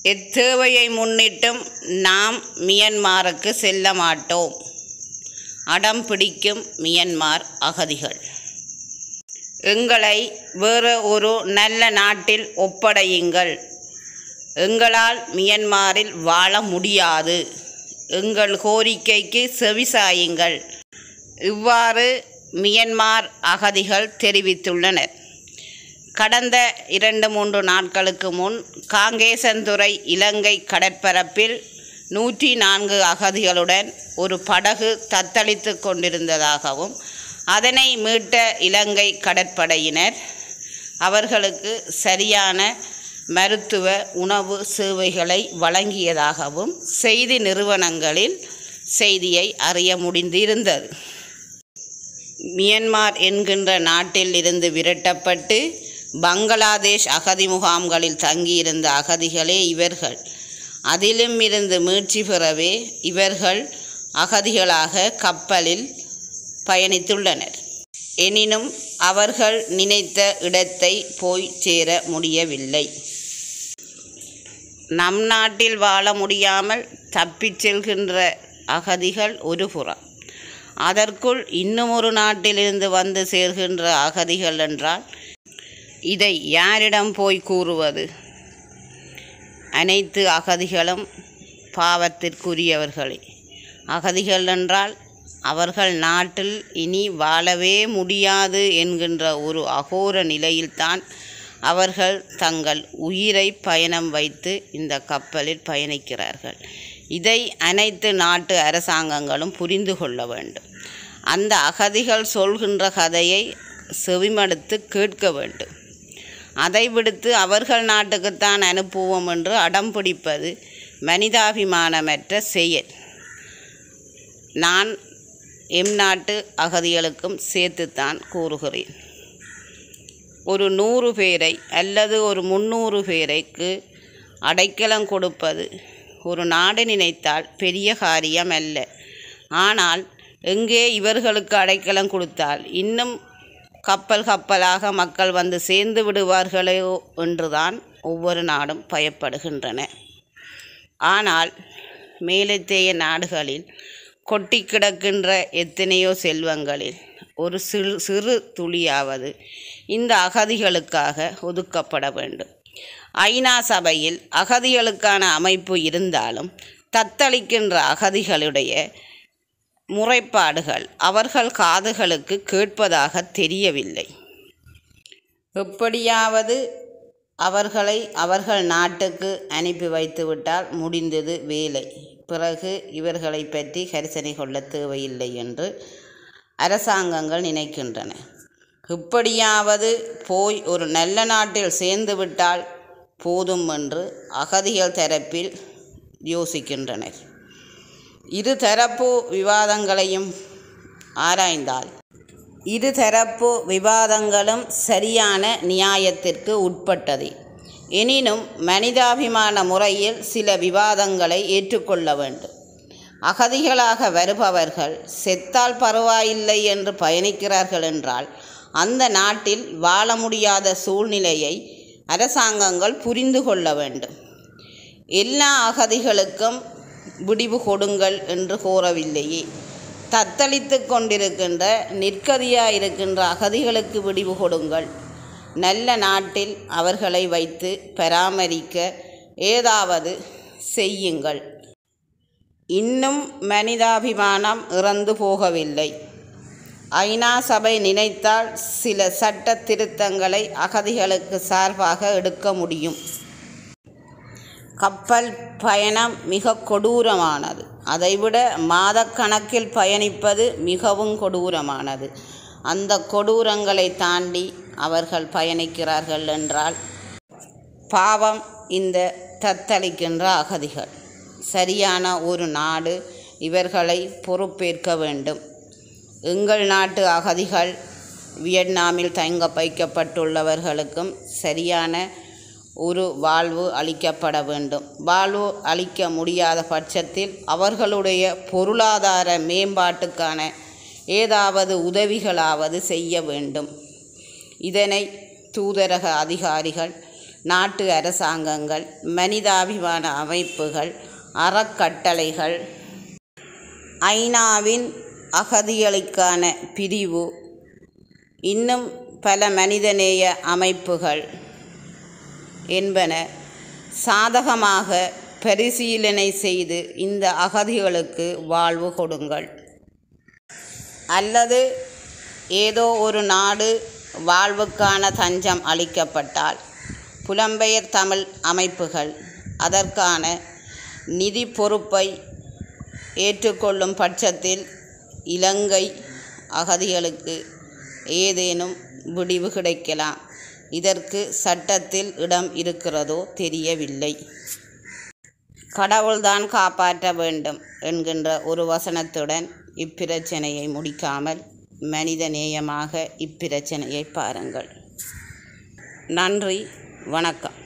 இத்தேவையை முன்னிட்டும் நாம் மியன்மாருக்கு செல்ல மாட்டோம் அடம் பிடிக்கும் மியன்மார் அகதிகள் எங்களை வேறு ஒரு நல்ல நாட்டில் ஒப்படையுங்கள் எங்களால் மியன்மாரில் வாழ முடியாது எங்கள் கோரிக்கைக்கு செவிசாயுங்கள் இவ்வாறு மியன்மார் அகதிகள் தெரிவித்துள்ளனர் கடந்த இரண்டு மூன்று நாட்களுக்கு முன் காங்கேசன்துறை இலங்கை கடற்பரப்பில் நூற்றி நான்கு அகதிகளுடன் ஒரு படகு தத்தளித்து கொண்டிருந்ததாகவும் அதனை மீட்ட இலங்கை கடற்படையினர் அவர்களுக்கு சரியான மருத்துவ உணவு சேவைகளை வழங்கியதாகவும் செய்தி நிறுவனங்களில் செய்தியை அறிய முடிந்திருந்தது மியன்மார் என்கின்ற நாட்டில் இருந்து விரட்டப்பட்டு பங்களாதேஷ் அகதி முகாம்களில் தங்கியிருந்த அகதிகளே இவர்கள் அதிலும் இருந்து மீட்சி பெறவே இவர்கள் அகதிகளாக கப்பலில் பயணித்துள்ளனர் எனினும் அவர்கள் நினைத்த இடத்தை போய் சேர முடியவில்லை நம் நாட்டில் வாழ முடியாமல் தப்பிச் செல்கின்ற அகதிகள் ஒரு புறம் அதற்குள் இன்னும் ஒரு நாட்டிலிருந்து வந்து சேர்கின்ற அகதிகள் என்றால் இதை யாரிடம் போய் கூறுவது அனைத்து அகதிகளும் பாவத்திற்குரியவர்களே அகதிகள் என்றால் அவர்கள் நாட்டில் இனி வாழவே முடியாது என்கின்ற ஒரு அகோர நிலையில்தான் அவர்கள் தங்கள் உயிரை பயணம் வைத்து இந்த கப்பலில் பயணிக்கிறார்கள் இதை அனைத்து நாட்டு அரசாங்கங்களும் புரிந்து கொள்ள வேண்டும் அந்த அகதிகள் சொல்கின்ற கதையை செவிமடுத்து கேட்க வேண்டும் அதை விடுத்து அவர்கள் நாட்டுக்குத்தான் அனுப்புவோம் என்று அடம் பிடிப்பது மனிதாபிமானமற்ற செயல் நான் எம் நாட்டு அகதிகளுக்கும் சேர்த்துத்தான் கூறுகிறேன் ஒரு நூறு பேரை அல்லது ஒரு முந்நூறு பேரைக்கு அடைக்கலம் கொடுப்பது ஒரு நாடு நினைத்தால் பெரிய காரியம் அல்ல ஆனால் எங்கே இவர்களுக்கு அடைக்கலம் கொடுத்தால் இன்னும் கப்பல் கப்பலாக மக்கள் வந்து சேர்ந்து விடுவார்களோ என்றுதான் ஒவ்வொரு நாடும் பயப்படுகின்றன ஆனால் மேலத்தேய நாடுகளில் கொட்டி கிடக்கின்ற எத்தனையோ செல்வங்களில் ஒரு சிறு சிறு துளியாவது இந்த அகதிகளுக்காக ஒதுக்கப்பட வேண்டும் ஐநா சபையில் அகதிகளுக்கான அமைப்பு இருந்தாலும் தத்தளிக்கின்ற அகதிகளுடைய முறைப்பாடுகள் அவர்கள் காதுகளுக்கு கேட்பதாக தெரியவில்லை எப்படியாவது அவர்களை அவர்கள் நாட்டுக்கு அனுப்பி வைத்துவிட்டால் முடிந்தது வேலை பிறகு இவர்களை பற்றி கரிசனை கொள்ள தேவையில்லை என்று அரசாங்கங்கள் நினைக்கின்றன இப்படியாவது போய் ஒரு நல்ல நாட்டில் சேர்ந்து விட்டால் போதும் என்று அகதிகள் தரப்பில் யோசிக்கின்றனர் இரு தரப்பு விவாதங்களையும் ஆராய்ந்தால் இரு தரப்பு விவாதங்களும் சரியான நியாயத்திற்கு உட்பட்டது எனினும் மனிதாபிமான முறையில் சில விவாதங்களை ஏற்றுக்கொள்ள வேண்டும் அகதிகளாக வருபவர்கள் செத்தால் பரவாயில்லை என்று பயணிக்கிறார்கள் என்றால் அந்த நாட்டில் வாழ முடியாத சூழ்நிலையை அரசாங்கங்கள் புரிந்து கொள்ள வேண்டும் எல்லா அகதிகளுக்கும் விடிவு கொடுங்கள் என்று கோரவில்லையே தத்தளித்து கொண்டிருக்கின்ற நிற்கதியாக இருக்கின்ற அகதிகளுக்கு விடிவு கொடுங்கள் நல்ல நாட்டில் அவர்களை வைத்து பராமரிக்க ஏதாவது செய்யுங்கள் இன்னும் மனிதாபிமானம் இறந்து போகவில்லை ஐநா சபை நினைத்தால் சில சட்ட திருத்தங்களை அகதிகளுக்கு சார்பாக எடுக்க முடியும் கப்பல் பயணம் மிக கொடூரமானது அதைவிட மாதக்கணக்கில் பயணிப்பது மிகவும் கொடூரமானது அந்த கொடூரங்களை தாண்டி அவர்கள் பயணிக்கிறார்கள் என்றால் பாவம் இந்த தத்தளிக்கின்ற அகதிகள் சரியான ஒரு நாடு இவர்களை பொறுப்பேற்க வேண்டும் எங்கள் நாட்டு அகதிகள் வியட்நாமில் தங்க வைக்கப்பட்டுள்ளவர்களுக்கும் சரியான ஒரு வாழ்வு அளிக்கப்பட வேண்டும் வாழ்வு அளிக்க முடியாத பட்சத்தில் அவர்களுடைய பொருளாதார மேம்பாட்டுக்கான ஏதாவது உதவிகளாவது செய்ய வேண்டும் இதனை தூதரக அதிகாரிகள் நாட்டு அரசாங்கங்கள் மனிதாபிமான அமைப்புகள் அறக்கட்டளைகள் ஐநாவின் அகதிகளுக்கான பிரிவு இன்னும் பல மனிதநேய அமைப்புகள் என்பன சாதகமாக பரிசீலனை செய்து இந்த அகதிகளுக்கு வாழ்வு கொடுங்கள் அல்லது ஏதோ ஒரு நாடு வாழ்வுக்கான தஞ்சம் அளிக்கப்பட்டால் புலம்பெயர் தமிழ் அமைப்புகள் அதற்கான நிதி பொறுப்பை ஏற்றுக்கொள்ளும் பட்சத்தில் இலங்கை அகதிகளுக்கு ஏதேனும் விடிவு கிடைக்கலாம் இதற்கு சட்டத்தில் இடம் இருக்கிறதோ தெரியவில்லை கடவுள்தான் காப்பாற்ற வேண்டும் என்கின்ற ஒரு வசனத்துடன் இப்பிரச்சனையை முடிக்காமல் மனிதநேயமாக இப்பிரச்சனையை பாருங்கள் நன்றி வணக்கம்